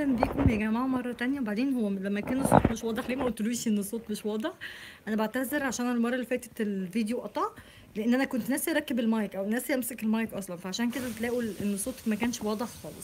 اهلا بيكم يا جماعه مره تانية وبعدين هو لما كان الصوت مش واضح ليه ما قلتلوش ان الصوت مش واضح انا بعتذر عشان أنا المره اللي فاتت الفيديو قطع لان انا كنت ناسي اركب المايك او ناسي امسك المايك اصلا فعشان كده تلاقوا ان الصوت ما كانش واضح خالص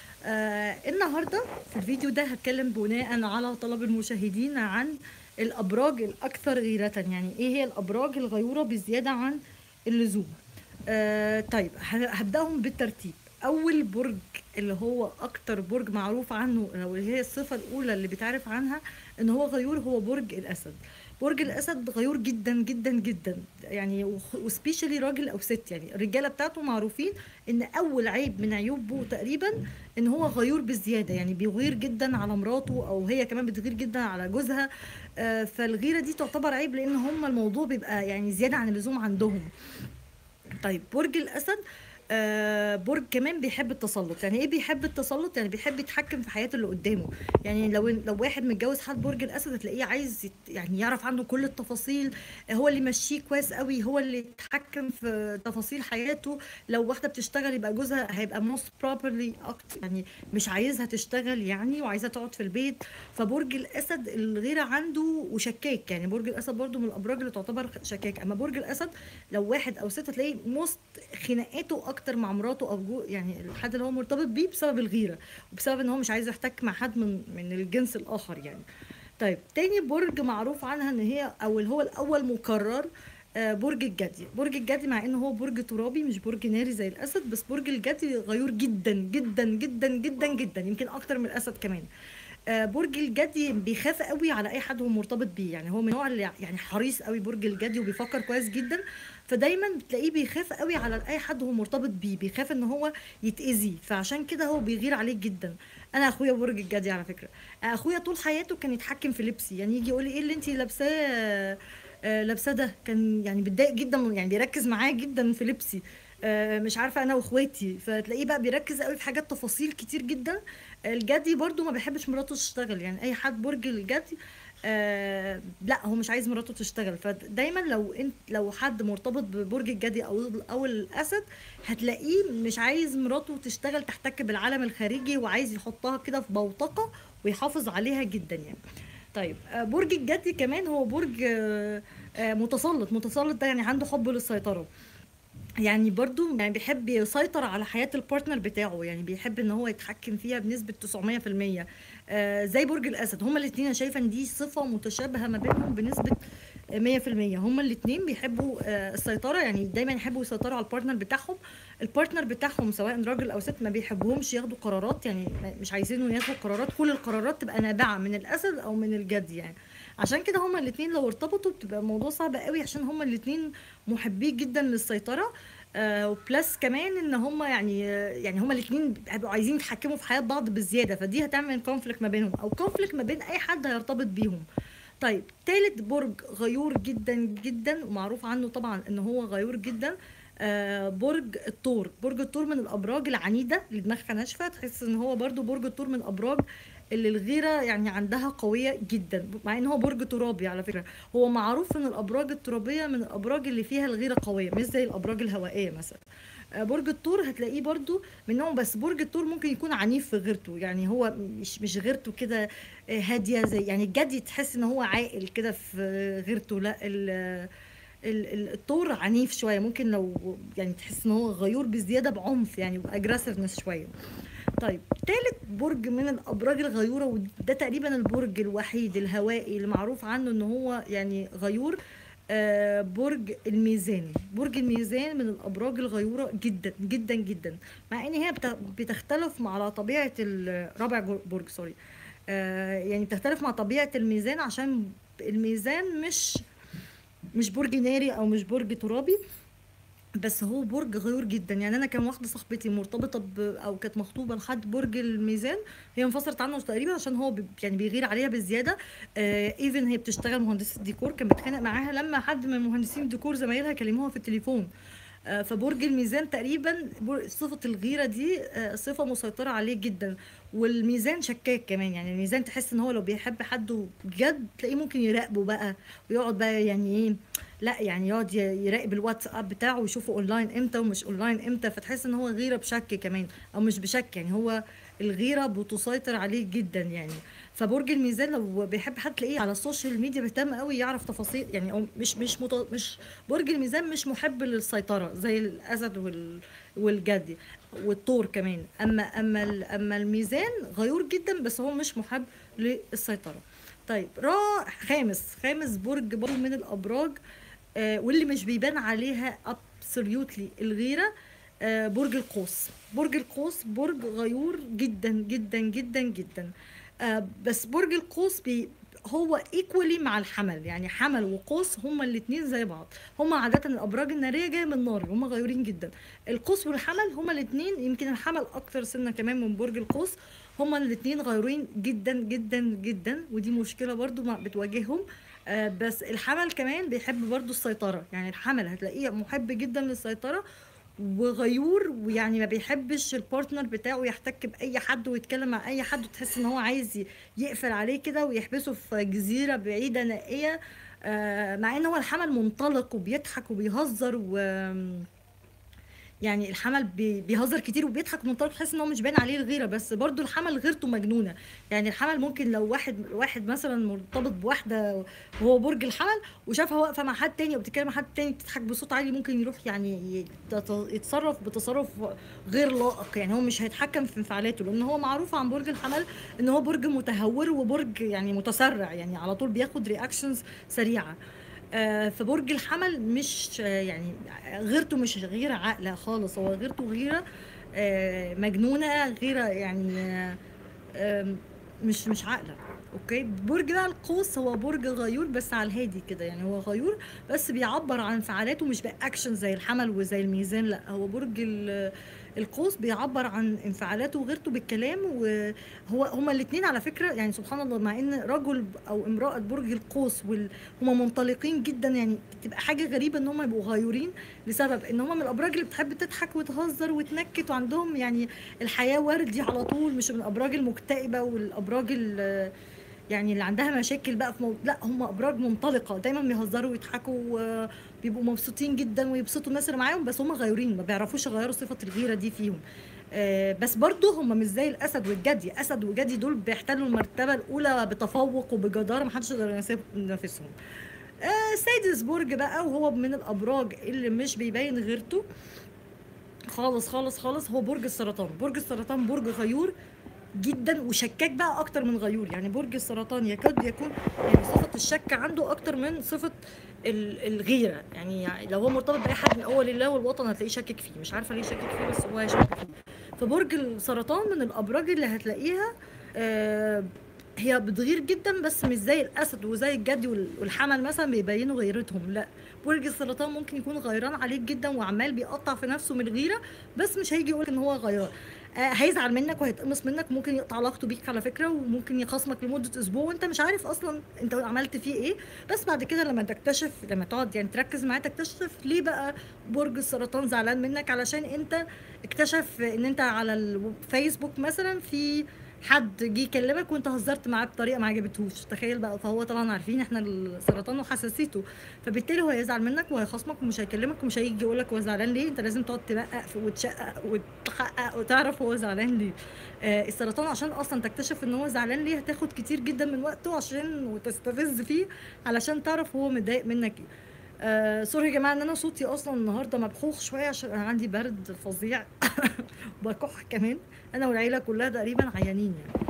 آه النهارده في الفيديو ده هتكلم بناء على طلب المشاهدين عن الابراج الاكثر غيره يعني ايه هي الابراج الغيوره بزياده عن اللزوم آه طيب ه- هبداهم بالترتيب اول برج اللي هو اكتر برج معروف عنه او اللي هي الصفه الاولى اللي بيتعرف عنها ان هو غيور هو برج الاسد برج الاسد غيور جدا جدا جدا يعني وسبيشالي راجل او ست يعني الرجاله بتاعته معروفين ان اول عيب من عيوبه تقريبا ان هو غيور بزياده يعني بيغير جدا على مراته او هي كمان بتغير جدا على جوزها آه، فالغيره دي تعتبر عيب لان هم الموضوع بيبقى يعني زياده عن اللزوم عندهم طيب برج الاسد آه برج كمان بيحب التسلط يعني ايه بيحب التسلط يعني بيحب يتحكم في حياته اللي قدامه يعني لو لو واحد متجوز حد برج الاسد هتلاقيه عايز يت يعني يعرف عنه كل التفاصيل هو اللي يمشيه كويس قوي هو اللي يتحكم في تفاصيل حياته لو واحده بتشتغل يبقى جوزها هيبقى most properly اكتر يعني مش عايزها تشتغل يعني وعايزها تقعد في البيت فبرج الاسد الغيره عنده وشكاك يعني برج الاسد برضو من الابراج اللي تعتبر شكاك اما برج الاسد لو واحد او ست هتلاقي موست خناقاته اكتر مع مراته او جو يعني الحد اللي هو مرتبط بيه بسبب الغيره وبسبب ان هو مش عايز يحتك مع حد من من الجنس الاخر يعني طيب تاني برج معروف عنها ان هي او اللي هو الاول مكرر آه، برج الجدي برج الجدي مع انه هو برج ترابي مش برج ناري زي الاسد بس برج الجدي غيور جدا جدا جدا جدا جدا يمكن اكتر من الاسد كمان آه، برج الجدي بيخاف قوي على اي حد هو مرتبط بيه يعني هو من النوع اللي يعني حريص قوي برج الجدي وبيفكر كويس جدا فدايما بتلاقيه بيخاف قوي على اي حد هو مرتبط بيه بيخاف ان هو يتاذي فعشان كده هو بيغير عليه جدا انا اخويا برج الجدي على فكره اخويا طول حياته كان يتحكم في لبسي يعني يجي يقول لي ايه اللي انت لابساه آه، آه، لابساه ده كان يعني بيتضايق جدا يعني بيركز معايا جدا في لبسي آه، مش عارفه انا واخواتي فتلاقيه بقى بيركز قوي في حاجات تفاصيل كتير جدا الجدي برضو ما بيحبش مراته تشتغل يعني اي حد برج الجدي آه لا هو مش عايز مراته تشتغل فدايما لو انت لو حد مرتبط ببرج الجدي او او الاسد هتلاقيه مش عايز مراته تشتغل تحتك بالعالم الخارجي وعايز يحطها كده في بوتقه ويحافظ عليها جدا يعني طيب آه، برج الجدي كمان هو برج آه، آه، متسلط متسلط ده يعني عنده حب للسيطره يعني برضو يعني بيحب يسيطر على حياة البارتنر بتاعه يعني بيحب ان هو يتحكم فيها بنسبة 900% آه زي برج الاسد هما الاثنين انا شايفة ان دي صفة متشابهة ما بينهم بنسبة 100% هما الاثنين بيحبوا آه السيطرة يعني دايما يحبوا يسيطروا على البارتنر بتاعهم البارتنر بتاعهم سواء راجل او ست ما بيحبوهمش ياخدوا قرارات يعني ما- مش عايزينه ياخدوا قرارات كل القرارات تبقى نابعة من الاسد او من الجدي يعني عشان كده هما الاثنين لو ارتبطوا بتبقى الموضوع صعب قوي عشان هما الاثنين محبين جدا للسيطرة آه وبلس كمان ان هما يعني آه، يعني هما الاثنين بيبقوا عايزين يتحكموا في حياة بعض بزيادة فدي هتعمل كونفليكت ما بينهم او كونفليكت ما بين اي حد هيرتبط بيهم طيب تالت برج غيور جدا جدا ومعروف عنه طبعا ان هو غيور جدا آه برج الثور برج الثور من الابراج العنيده اللي دماغها ناشفه تحس ان هو برضو برج الثور من الابراج اللي الغيره يعني عندها قويه جدا مع ان هو برج ترابي على فكره هو معروف ان الابراج الترابيه من الابراج اللي فيها الغيره قويه مش زي الابراج الهوائيه مثلا آه، برج الثور هتلاقيه برضو منهم بس برج الثور ممكن يكون عنيف في غيرته يعني هو مش مش غيرته كده آه، هاديه زي يعني الجدي تحس ان هو عاقل كده في غيرته لا ال- ال- ال- الثور عنيف شويه ممكن لو يعني تحس ان هو غيور بزياده بعنف يعني اجريسيفنس شويه طيب تالت برج من الابراج الغيوره وده تقريبا البرج الوحيد الهوائي اللي معروف عنه ان هو يعني غيور آه برج الميزان برج الميزان من الابراج الغيوره جدا جدا جدا مع ان هي بت- بتختلف مع على طبيعه ال- رابع جر- برج سوري آه يعني بتختلف مع طبيعه الميزان عشان الميزان مش مش برج ناري او مش برج ترابي بس هو برج غيور جدا يعني انا كان واحده صاحبتي مرتبطه ب... او كانت مخطوبه لحد برج الميزان هي انفصلت عنه تقريبا عشان هو ب... يعني بيغير عليها بزياده ايفن هي بتشتغل مهندسه ديكور كانت بتتخانق معاها لما حد من مهندسين الديكور زمايلها كلموها في التليفون آه، فبرج الميزان تقريبا بر- صفة الغيرة دي آه، صفة مسيطرة عليه جدا والميزان شكاك كمان يعني الميزان تحس ان هو لو بيحب حد بجد تلاقيه ممكن يراقبه بقى ويقعد بقى يعني ايه لا يعني يقعد ي- يراقب الواتساب بتاعه ويشوفه اونلاين امتى ومش اونلاين امتى فتحس ان هو غيرة بشك كمان او مش بشك يعني هو الغيره بتسيطر عليه جدا يعني فبرج الميزان لو بيحب حد تلاقيه على السوشيال ميديا بيهتم قوي يعرف تفاصيل يعني هو مش مش مت... مش برج الميزان مش محب للسيطره زي الاسد وال والجدي والطور كمان اما اما ال- اما الميزان غيور جدا بس هو مش محب للسيطره طيب را خامس خامس برج برضه من الابراج آه واللي مش بيبان عليها ابسوليوتلي الغيره آه برج القوس برج القوس برج غيور جدا جدا جدا جدا آه بس برج القوس بي هو ايكوالي مع الحمل يعني حمل وقوس هما الاثنين زي بعض هما عاده الابراج الناريه جايه من النار هما غيورين جدا القوس والحمل هما الاثنين يمكن الحمل اكتر سنه كمان من برج القوس هما الاثنين غيورين جدا جدا جدا ودي مشكله برضو ما بتواجههم آه بس الحمل كمان بيحب برضو السيطره يعني الحمل هتلاقيه محب جدا للسيطره وغيور ويعني ما بيحبش البارتنر بتاعه يحتك باي حد ويتكلم مع اي حد وتحس ان هو عايز ي- يقفل عليه كده ويحبسه في جزيره بعيده نائيه آه مع ان هو الحمل منطلق وبيضحك وبيهزر و يعني الحمل بي- بيهزر كتير وبيضحك من طرف تحس ان هو مش باين عليه الغيره بس برضو الحمل غيرته مجنونه يعني الحمل ممكن لو واحد واحد مثلا مرتبط بواحده وهو برج الحمل وشافها واقفه مع حد تاني او بتتكلم مع حد تاني بتضحك بصوت عالي ممكن يروح يعني يت- يتصرف بتصرف غير لائق يعني هو مش هيتحكم في انفعالاته لان هو معروف عن برج الحمل ان هو برج متهور وبرج يعني متسرع يعني على طول بياخد رياكشنز سريعه آه، فبرج الحمل مش آه، يعني غيرته مش غيرة عاقلة خالص هو غيرته غيرة آه، مجنونة غيرة يعني آه، آم، مش مش عاقلة اوكي برج بقى القوس هو برج غيور بس على الهادي كده يعني هو غيور بس بيعبر عن انفعالاته مش باكشن زي الحمل وزي الميزان لا هو برج ال- القوس بيعبر عن انفعالاته وغيرته بالكلام وهو هما الاثنين على فكره يعني سبحان الله مع ان رجل او امراه برج القوس وال هما منطلقين جدا يعني بتبقى حاجه غريبه ان هما يبقوا غيورين لسبب ان هما من الابراج اللي بتحب تضحك وتهزر وتنكت وعندهم يعني الحياه وردي على طول مش من الابراج المكتئبه والابراج ال- يعني اللي عندها مشاكل بقى في مو... لا هم ابراج منطلقه دايما بيهزروا ويضحكوا وبيبقوا مبسوطين جدا ويبسطوا الناس اللي معاهم بس هم غيورين ما بيعرفوش يغيروا صفه الغيره دي فيهم آه، بس برضه هم مش زي الاسد والجدي اسد وجدي دول بيحتلوا المرتبه الاولى بتفوق وبجداره محدش يقدر يناسب- ينافسهم آه، سادس برج بقى وهو من الابراج اللي مش بيبين غيرته خالص خالص خالص هو برج السرطان برج السرطان برج غيور جدا وشكاك بقى اكتر من غيور يعني برج السرطان يكاد يكون يعني صفه الشك عنده اكتر من صفه ال- الغيره يعني, يعني لو هو مرتبط باي حد من اول الله والوطن هتلاقيه شاكك فيه مش عارفه ليه شاكك فيه بس هو هيشكك فيه فبرج السرطان من الابراج اللي هتلاقيها آه هي بتغير جدا بس مش زي الاسد وزي الجدي وال- والحمل مثلا بيبينوا غيرتهم لا برج السرطان ممكن يكون غيران عليك جدا وعمال بيقطع في نفسه من الغيره بس مش هيجي يقول ان هو غيران آه هيزعل منك وهيتقمص منك ممكن يقطع علاقته بيك على فكره وممكن يخاصمك لمده اسبوع وانت مش عارف اصلا انت عملت فيه ايه بس بعد كده لما تكتشف لما تقعد يعني تركز معاه تكتشف ليه بقى برج السرطان زعلان منك علشان انت اكتشف ان انت على الفيسبوك مثلا في حد جه يكلمك وانت هزرت معاه بطريقه ما عجبتهوش تخيل بقى فهو طبعا عارفين احنا السرطان وحساسيته فبالتالي هو هيزعل منك وهيخاصمك ومش هيكلمك ومش هيجي يقول لك هو زعلان ليه انت لازم تقعد تبقق وتشقق وتحقق وتعرف هو زعلان ليه آه السرطان عشان اصلا تكتشف ان هو زعلان ليه هتاخد كتير جدا من وقته عشان وتستفز فيه علشان تعرف هو متضايق منك ايه آه سوري يا جماعه ان انا صوتي اصلا النهارده مبخوخ شويه عشان انا عندي برد فظيع وبكح كمان انا والعيله كلها تقريبا عيانين يعني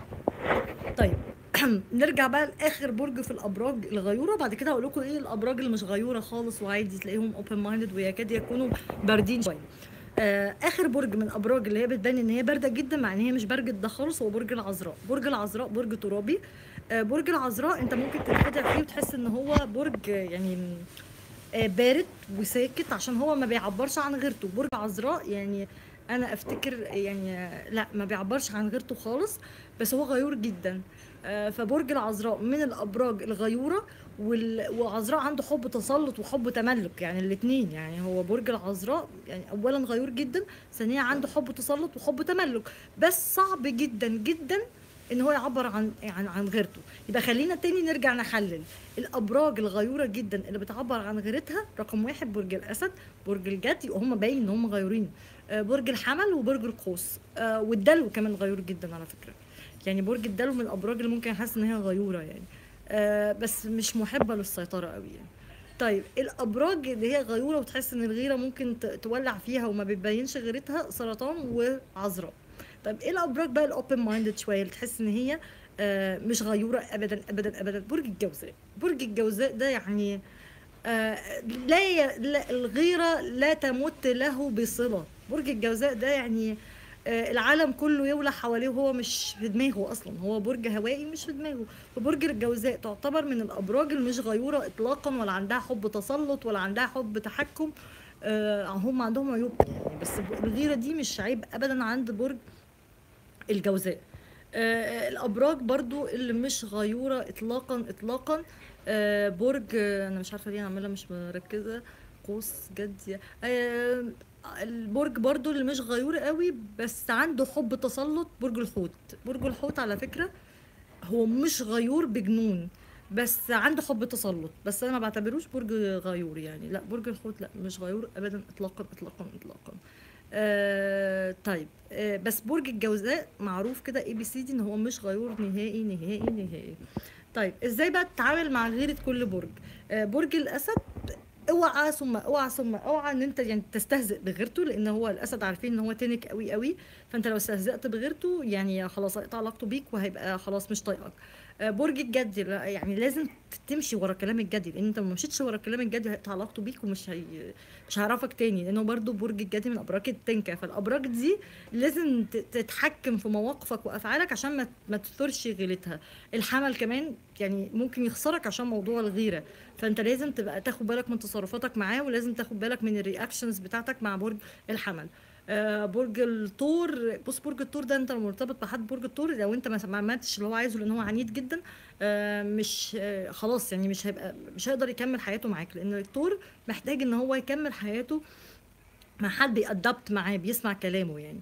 طيب نرجع بقى لاخر برج في الابراج الغيوره بعد كده هقول لكم ايه الابراج اللي مش غيوره خالص وعادي تلاقيهم اوبن مايندد ويكاد يكونوا باردين شويه آه اخر برج من الابراج اللي هي بتبان ان هي بارده جدا مع ان هي مش برد ده خالص هو برج العذراء برج العذراء برج ترابي آه برج العذراء انت ممكن تنخدع فيه وتحس ان هو برج يعني آه، بارد وساكت عشان هو ما بيعبرش عن غيرته برج عذراء يعني انا افتكر يعني آه، لا ما بيعبرش عن غيرته خالص بس هو غيور جدا آه، فبرج العذراء من الابراج الغيوره وال- وعذراء عنده حب تسلط وحب تملك يعني الاثنين يعني هو برج العذراء يعني اولا غيور جدا ثانيا عنده حب تسلط وحب تملك بس صعب جدا جدا ان هو يعبر عن عن عن غيرته يبقى خلينا تاني نرجع نحلل الابراج الغيوره جدا اللي بتعبر عن غيرتها رقم واحد برج الاسد برج الجدي وهم باين ان هم غيورين آه، برج الحمل وبرج القوس آه، والدلو كمان غيور جدا على فكره يعني برج الدلو من الابراج اللي ممكن احس ان هي غيوره يعني آه، بس مش محبه للسيطره قوي يعني طيب الابراج اللي هي غيوره وتحس ان الغيره ممكن ت- تولع فيها وما بتبينش غيرتها سرطان وعذراء طيب ايه الابراج بقى الاوبن مايندد شويه اللي تحس ان هي آه، مش غيوره ابدا ابدا ابدا برج الجوزاء برج الجوزاء ده يعني آه، لا, ي... لا الغيرة لا تمت له بصلة برج الجوزاء ده يعني آه، العالم كله يولع حواليه وهو مش في دماغه اصلا هو برج هوائي مش في دماغه فبرج الجوزاء تعتبر من الابراج اللي مش غيوره اطلاقا ولا عندها حب تسلط ولا عندها حب تحكم آه، هم عندهم عيوب يعني بس الغيره دي مش عيب ابدا عند برج الجوزاء آه، الابراج برضو اللي مش غيوره اطلاقا اطلاقا آه، برج آه، انا مش عارفه ليه انا عماله مش مركزه قوس جدي آه، البرج برضو اللي مش غيور قوي بس عنده حب تسلط برج الحوت برج الحوت على فكره هو مش غيور بجنون بس عنده حب تسلط بس انا ما بعتبروش برج غيور يعني لا برج الحوت لا مش غيور ابدا اطلاقا اطلاقا اطلاقا آه طيب آه بس برج الجوزاء معروف كده اي بي سي دي ان هو مش غيور نهائي نهائي نهائي طيب ازاي بقى تتعامل مع غيرة كل برج آه برج الاسد اوعى ثم اوعى ثم اوعى ان انت يعني تستهزئ بغيرته لان هو الاسد عارفين ان هو تنك قوي قوي فانت لو استهزأت بغيرته يعني خلاص هيقطع علاقته بيك وهيبقى خلاص مش طايقك آه، برج الجدي لا، يعني لازم تمشي ورا كلام الجدي لان انت لو ما مشيتش ورا كلام الجدي هيقطع علاقته بيك ومش هي مش هيعرفك تاني لانه برضو برج الجدي من ابراج التنكه فالابراج دي لازم ت- تتحكم في مواقفك وافعالك عشان ما ما تثورش غيرتها الحمل كمان يعني ممكن يخسرك عشان موضوع الغيره فانت لازم تبقى تاخد بالك من تصرفاتك معاه ولازم تاخد بالك من الرياكشنز بتاعتك مع برج الحمل آه، برج الثور بص برج الثور ده انت لو مرتبط بحد برج الثور لو انت ما ما عملتش اللي هو عايزه لان هو عنيد جدا آه، مش آه، خلاص يعني مش هيبقى مش هيقدر يكمل حياته معاك لان الثور محتاج ان هو يكمل حياته مع حد بيأدبت معاه بيسمع كلامه يعني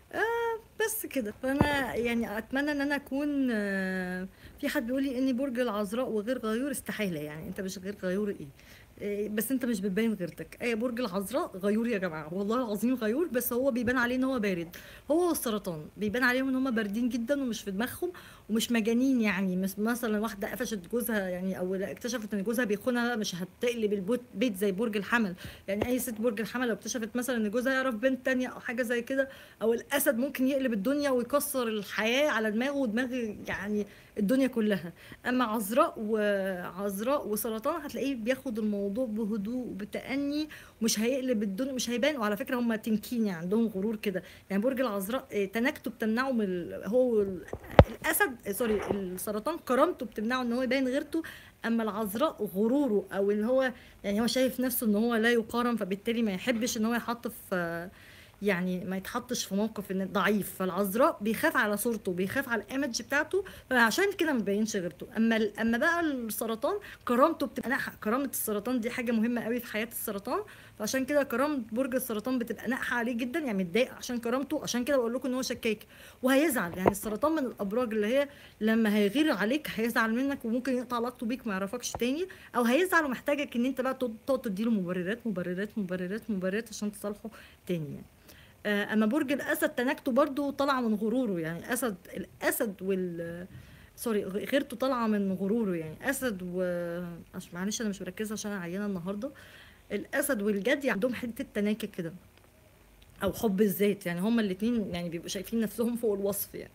آه بس كده فانا يعني اتمنى ان انا اكون آه في حد بيقول لي اني برج العذراء وغير غيور استحاله يعني انت مش غير غيور ايه إيه، بس انت مش بتبين غيرتك اي برج العذراء غيور يا جماعه والله العظيم غيور بس هو بيبان عليه ان هو بارد هو والسرطان بيبان عليهم ان هم باردين جدا ومش في دماغهم ومش مجانين يعني مس- مثلا واحده قفشت جوزها يعني او لا اكتشفت ان جوزها بيخونها مش هتقلب البيت بيت زي برج الحمل يعني اي ست برج الحمل لو اكتشفت مثلا ان جوزها يعرف بنت تانية او حاجه زي كده او الاسد ممكن يقلب الدنيا ويكسر الحياه على دماغه ودماغ يعني الدنيا كلها اما عذراء وعذراء وسرطان هتلاقيه بياخد الموضوع بهدوء وبتأني ومش هيقلب الدنيا مش هيبان وعلى فكره هم تنكين يعني عندهم غرور كده يعني برج العذراء آه، تناكته بتمنعه من ال- هو ال- الاسد آه، سوري السرطان كرامته بتمنعه ان هو يبين غيرته اما العذراء غروره او ان هو يعني هو شايف نفسه ان هو لا يقارن فبالتالي ما يحبش ان هو يحط في يعني ما يتحطش في موقف ان ضعيف فالعذراء بيخاف على صورته بيخاف على الايمج بتاعته فعشان كده ما بيبينش غيرته اما ال- اما بقى السرطان كرامته بتبقى ناقحه كرامه السرطان دي حاجه مهمه قوي في حياه السرطان فعشان كده كرامه برج السرطان بتبقى ناقحه عليه جدا يعني متضايق عشان كرامته عشان كده بقول لكم ان هو شكاك وهيزعل يعني السرطان من الابراج اللي هي لما هيغير عليك هيزعل منك وممكن يقطع علاقته بيك وما يعرفكش تاني او هيزعل ومحتاجك ان انت بقى تقعد تقعد تديله مبررات مبررات مبررات مبررات عشان تصالحه تاني يعني آه، اما برج الاسد تناكته برضو طالعه من غروره يعني اسد الاسد وال سوري غيرته طالعه من غروره يعني اسد و عش- معلش انا مش مركزه عشان انا عيانه النهارده الاسد والجدي عندهم حته تناكه كده او حب الذات يعني هما الاتنين يعني بيبقوا شايفين نفسهم فوق الوصف يعني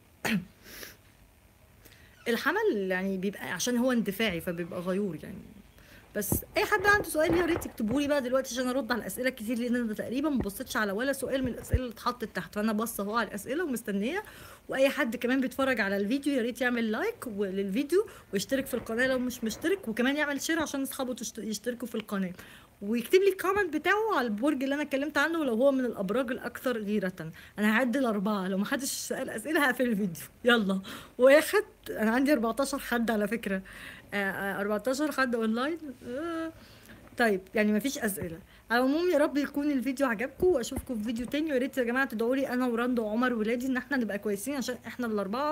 الحمل يعني بيبقى عشان هو اندفاعي فبيبقى غيور يعني بس اي حد عنده سؤال يا ريت يكتبوا لي بقى دلوقتي عشان ارد على الاسئله كتير لان انا تقريبا ما بصيتش على ولا سؤال من الاسئله اللي اتحطت تحت فانا باصه اهو على الاسئله ومستنيه واي حد كمان بيتفرج على الفيديو يا ريت يعمل لايك للفيديو ويشترك في القناه لو مش مشترك وكمان يعمل شير عشان اصحابه تشت- يشتركوا في القناه ويكتب لي الكومنت بتاعه على البرج اللي انا اتكلمت عنه لو هو من الابراج الاكثر غيره انا هعد الاربعه لو ما حدش سال اسئله هقفل الفيديو يلا واحد انا عندي 14 حد على فكره آه، آه، 14 حد اونلاين آه. طيب يعني مفيش اسئله على العموم يا رب يكون الفيديو عجبكم واشوفكم في فيديو تاني ويا ريت يا جماعه تدعوا لي انا ورندا وعمر ولادي ان احنا نبقى كويسين عشان احنا الاربعه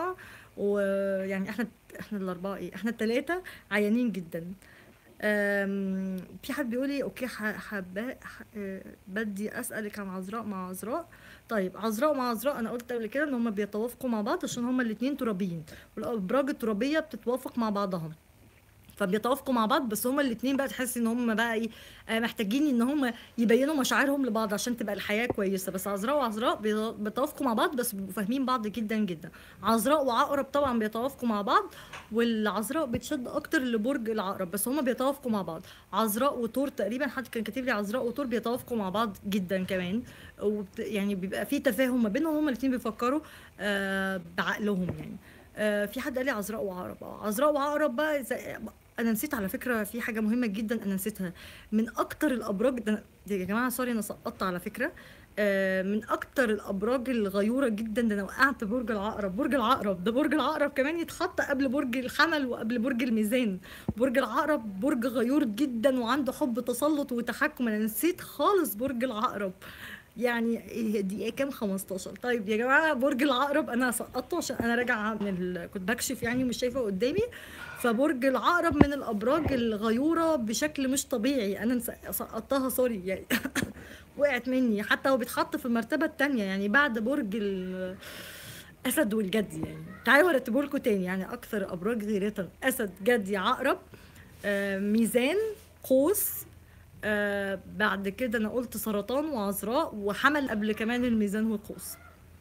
ويعني احنا احنا الاربعه ايه احنا الثلاثه عيانين جدا أم، في حد بيقول لي اوكي ح- حابة ح- آه، بدي اسالك عن عذراء مع عذراء طيب عذراء مع عذراء انا قلت قبل كده ان هم بيتوافقوا مع بعض عشان هم الاثنين ترابيين والابراج الترابيه بتتوافق مع بعضها فبيتوافقوا مع بعض بس هما الاثنين بقى تحس ان هم بقى ايه آه، محتاجين ان هم يبينوا مشاعرهم لبعض عشان تبقى الحياه كويسه بس عذراء وعذراء بي- بيتوافقوا مع بعض بس بيبقوا فاهمين بعض جدا جدا عذراء وعقرب طبعا بيتوافقوا مع بعض والعذراء بتشد اكتر لبرج العقرب بس هما بيتوافقوا مع بعض عذراء وتور تقريبا حد كان كاتب لي عذراء وتور بيتوافقوا مع بعض جدا كمان وبت يعني بيبقى في تفاهم ما بينهم هما الاثنين بيفكروا آه بعقلهم يعني آه في حد قال لي عذراء وعقرب اه عذراء وعقرب بقى زي انا نسيت على فكره في حاجه مهمه جدا انا نسيتها من اكتر الابراج ده أنا- يا جماعه سوري انا سقطت على فكره آه، من اكتر الابراج الغيوره جدا ده انا وقعت برج العقرب برج العقرب ده برج العقرب كمان يتحط قبل برج الحمل وقبل برج الميزان برج العقرب برج غيور جدا وعنده حب تسلط وتحكم انا نسيت خالص برج العقرب يعني إيه دي ايه كام 15 طيب يا جماعه برج العقرب انا سقطته عشان انا راجعه من ال... كنت بكشف يعني مش شايفه قدامي فبرج العقرب من الابراج الغيوره بشكل مش طبيعي انا نس- سقطتها سوري يعني وقعت مني حتى هو بيتحط في المرتبه الثانيه يعني بعد برج ال... اسد والجدي يعني تعالوا ارتبه لكم تاني يعني اكثر ابراج غيرة اسد جدي عقرب آه ميزان قوس آه بعد كده انا قلت سرطان وعذراء وحمل قبل كمان الميزان والقوس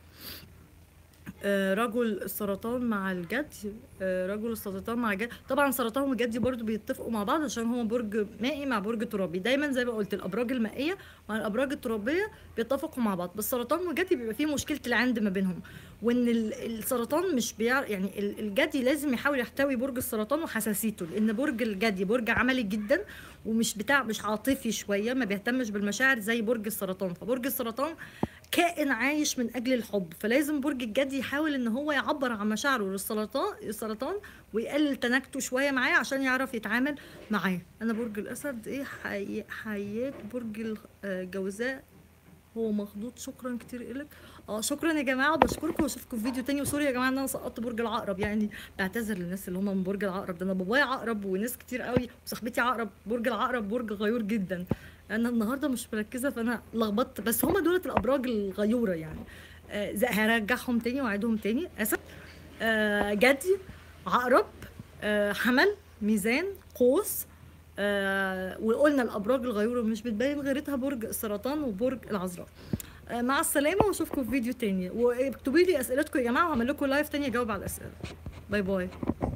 آه، رجل السرطان مع الجدي آه، رجل السرطان مع الجدي طبعا سرطان والجدي برضو بيتفقوا مع بعض عشان هو برج مائي مع برج ترابي دايما زي ما قلت الابراج المائيه مع الابراج الترابيه بيتفقوا مع بعض بس سرطان والجدي بيبقى فيه مشكله العند ما بينهم وان ال- السرطان مش بيع يعني ال- الجدي لازم يحاول يحتوي برج السرطان وحساسيته لان برج الجدي برج عملي جدا ومش بتاع مش عاطفي شويه ما بيهتمش بالمشاعر زي برج السرطان فبرج السرطان كائن عايش من اجل الحب فلازم برج الجدي يحاول ان هو يعبر عن مشاعره للسرطان السرطان ويقلل تناكته شويه معاه عشان يعرف يتعامل معاه انا برج الاسد ايه حي... حياة برج الجوزاء هو مخضوض شكرا كتير لك اه شكرا يا جماعه بشكركم واشوفكم في فيديو تاني وسوري يا جماعه ان انا سقطت برج العقرب يعني بعتذر للناس اللي هم من برج العقرب ده انا بابايا عقرب وناس كتير قوي وصاحبتي عقرب برج العقرب برج غيور جدا انا النهارده مش مركزه فانا لخبطت بس هم دولت الابراج الغيوره يعني آه زي- هرجعهم تاني واعيدهم تاني اسد آه جدي عقرب آه حمل ميزان قوس آه وقلنا الابراج الغيوره مش بتبين غيرتها برج السرطان وبرج العذراء آه مع السلامه واشوفكم في فيديو تاني واكتبوا لي اسئلتكم يا جماعه وهعمل لكم لايف تاني اجاوب على الاسئله باي باي